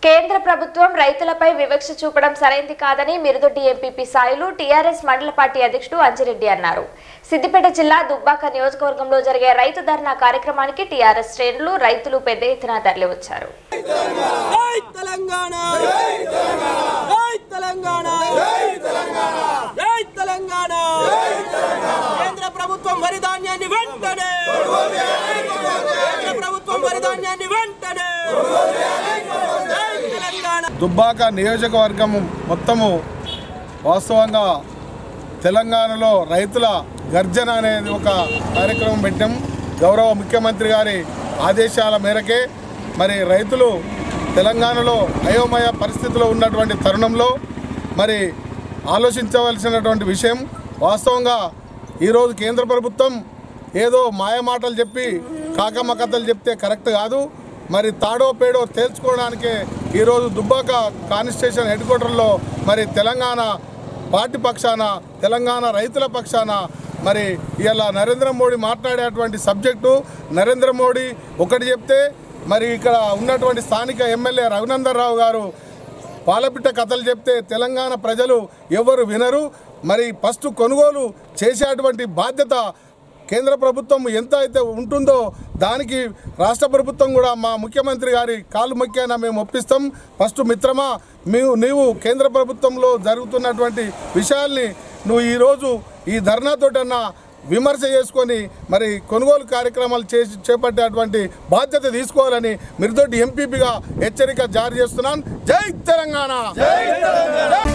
కేంద్ర ప్రభుత్వం రైతులపై వివక్ష చూపడం సరైంది కాదని మిరుదొడ్డి ఎంపీపీ సాయిలు టీఆర్ఎస్ మండల పార్టీ అధ్యక్షుడు అంజిరెడ్డి అన్నారు సిద్దిపేట జిల్లా దుబ్బాక నియోజకవర్గంలో జరిగే రైతు ధర్నా కార్యక్రమానికి టీఆర్ఎస్ శ్రేణులు రైతులు పెద్ద ఎత్తున తరలివచ్చారు జై తెలంగాణ జై తెలంగాణ జై తెలంగాణ కేంద్ర ప్రభుత్వం వరి ధాన్యాన్ని వెంటనే కేంద్ర ప్రభుత్వం వరి ధాన్యాన్ని వెంటనే జై తెలంగాణ దుబ్బాక నియోజకవర్గము మొత్తము వాస్తవంగా తెలంగాణలో రైతుల గర్జన అనేది ఒక కార్యక్రమం పెట్టాం గౌరవ ముఖ్యమంత్రి గారి ఆదేశాల మేరకే మరి రైతులు తెలంగాణలో అయోమయ పరిస్థితిలో ఉన్నటువంటి తరుణంలో మరి ఆలోచించవలసినటువంటి విషయం వాస్తవంగా ఈరోజు కేంద్ర ప్రభుత్వం ఏదో మాయమాటలు చెప్పి కాకమ్మ కథలు చెప్తే కరెక్ట్ కాదు మరి తాడో పేడో తేల్చుకోవడానికే ఈరోజు దుబ్బాక కాన్స్టిట్యూషన్ హెడ్ క్వార్టర్లో మరి తెలంగాణ పార్టీ పక్షాన తెలంగాణ రైతుల పక్షాన మరి ఇలా నరేంద్ర మోడీ మాట్లాడేటువంటి సబ్జెక్టు నరేంద్ర మోడీ ఒకటి చెప్తే మరి ఇక్కడ ఉన్నటువంటి స్థానిక ఎమ్మెల్యే రఘునందన్ రావు గారు పాలపిట్ట కథలు చెప్తే తెలంగాణ ప్రజలు ఎవరు వినరు మరి ఫస్ట్ కొనుగోలు చేసేటువంటి బాధ్యత కేంద్ర ప్రభుత్వం ఎంత అయితే ఉంటుందో దానికి రాష్ట్ర ప్రభుత్వం కూడా మా ముఖ్యమంత్రి గారి కాలు మొక్కాన మేము ఒప్పిస్తాం ఫస్ట్ మిత్రమా మేము నీవు కేంద్ర ప్రభుత్వంలో జరుగుతున్నటువంటి విషయాల్ని నువ్వు ఈరోజు ఈ ధర్నాతోటన్నా విమర్శ చేసుకొని మరి కొనుగోలు కార్యక్రమాలు చేసి చేపట్టేటువంటి బాధ్యత తీసుకోవాలని మిరుదొడ్డి ఎంపీపీగా హెచ్చరిక జారీ చేస్తున్నాను జై తెలంగాణ